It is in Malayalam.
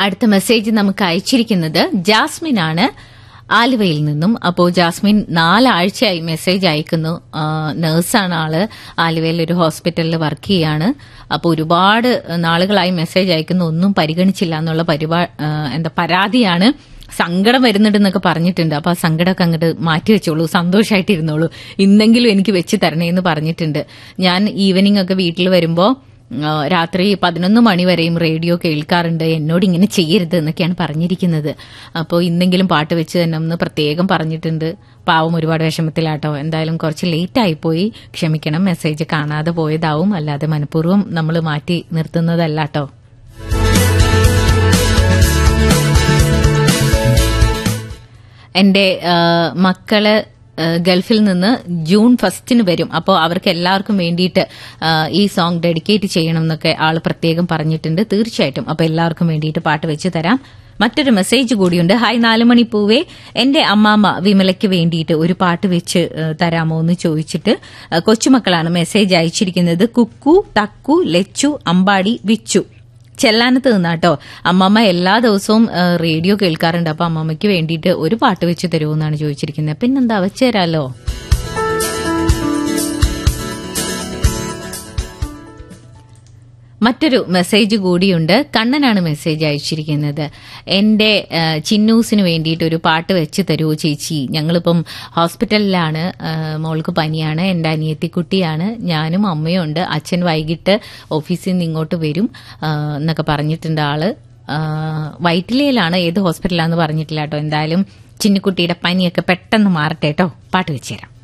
അടുത്ത മെസ്സേജ് നമുക്ക് അയച്ചിരിക്കുന്നത് ജാസ്മിൻ ആണ് ആലുവയിൽ നിന്നും അപ്പോൾ ജാസ്മിൻ നാലാഴ്ചയായി മെസ്സേജ് അയക്കുന്നു ആ, നഴ്സാണ് ആള് ആലുവയിൽ ഒരു ഹോസ്പിറ്റലിൽ വർക്ക് ചെയ്യാണ് അപ്പോൾ ഒരുപാട് നാളുകളായി മെസ്സേജ് അയക്കുന്നു ഒന്നും പരിഗണിച്ചില്ല എന്നുള്ള പരിപാ ആ, എന്താ പരാതിയാണ് സങ്കടം വരുന്നുണ്ടെന്നൊക്കെ പറഞ്ഞിട്ടുണ്ട് അപ്പൊ ആ സങ്കടമൊക്കെ അങ്ങോട്ട് മാറ്റി വെച്ചോളൂ സന്തോഷമായിട്ടിരുന്നോളൂ ഇന്നെങ്കിലും എനിക്ക് വെച്ച് തരണേ എന്ന് പറഞ്ഞിട്ടുണ്ട് ഞാൻ ഈവനിങ് ഒക്കെ വീട്ടിൽ വരുമ്പോ ആ, രാത്രി പതിനൊന്ന് മണി വരെയും റേഡിയോ കേൾക്കാറുണ്ട് എന്നോട് ഇങ്ങനെ ചെയ്യരുത് എന്നൊക്കെയാണ് പറഞ്ഞിരിക്കുന്നത് അപ്പോൾ ഇന്നെങ്കിലും പാട്ട് വെച്ച് തന്നെ ഒന്ന് പ്രത്യേകം പറഞ്ഞിട്ടുണ്ട് പാവം ഒരുപാട് വിഷമത്തിലാട്ടോ എന്തായാലും കുറച്ച് ലേറ്റ് ആയിപ്പോയി ക്ഷമിക്കണം മെസ്സേജ് കാണാതെ പോയതാവും അല്ലാതെ മനഃപൂർവ്വം നമ്മൾ മാറ്റി നിർത്തുന്നതല്ല കേട്ടോ എന്റെ ആ, മക്കള് ആ, ഗൾഫിൽ നിന്ന് ജൂൺ ഫസ്റ്റിന് വരും അപ്പോൾ അവർക്ക് എല്ലാവർക്കും വേണ്ടിയിട്ട് ആ, ഈ സോങ് ഡെഡിക്കേറ്റ് ചെയ്യണം എന്നൊക്കെ ആൾ പ്രത്യേകം പറഞ്ഞിട്ടുണ്ട് തീർച്ചയായിട്ടും അപ്പോൾ എല്ലാവർക്കും വേണ്ടിയിട്ട് പാട്ട് വെച്ച് തരാം മറ്റൊരു മെസ്സേജ് കൂടിയുണ്ട് ഹായ് നാലുമണി പൂവേ എന്റെ അമ്മാമ്മ വിമലയ്ക്ക് വേണ്ടിയിട്ട് ഒരു പാട്ട് വെച്ച് ആ, തരാമോ എന്ന് ചോദിച്ചിട്ട് ആ, കൊച്ചുമക്കളാണ് മെസ്സേജ് അയച്ചിരിക്കുന്നത് കുക്കു തക്കു ലച്ചു അമ്പാടി വിച്ചു ചെല്ലാനത്ത് നിന്നാട്ടോ അമ്മമ്മ എല്ലാ ദിവസവും ആ, റേഡിയോ കേൾക്കാറുണ്ട് അപ്പൊ അമ്മമ്മയ്ക്ക് വേണ്ടിയിട്ട് ഒരു പാട്ട് വെച്ച് തരുമോ എന്നാണ് ചോദിച്ചിരിക്കുന്നത് പിന്നെന്താ വെച്ചുതരാലോ മറ്റൊരു മെസ്സേജ് കൂടിയുണ്ട് കണ്ണനാണ് മെസ്സേജ് അയച്ചിരിക്കുന്നത് എന്റെ ആ, ചിന്നൂസിന് വേണ്ടിയിട്ട് ഒരു പാട്ട് വെച്ച് തരുമോ ചേച്ചി ഞങ്ങളിപ്പം ഹോസ്പിറ്റലിലാണ് ആ, മോൾക്ക് പനിയാണ് എന്റെ അനിയത്തിക്കുട്ടിയാണ് ഞാനും അമ്മയും ഉണ്ട് അച്ഛൻ വൈകിട്ട് ഓഫീസിൽ നിന്ന് ഇങ്ങോട്ട് വരും ആ, എന്നൊക്കെ പറഞ്ഞിട്ടുണ്ട് ആള് ആ, വൈറ്റിലയിലാണ് ഏത് ഹോസ്പിറ്റലാന്ന് പറഞ്ഞിട്ടില്ല കേട്ടോ എന്തായാലും ചിന്നിക്കുട്ടിയുടെ പനിയൊക്കെ പെട്ടെന്ന് മാറട്ടെ കേട്ടോ പാട്ട് വെച്ചുതരാം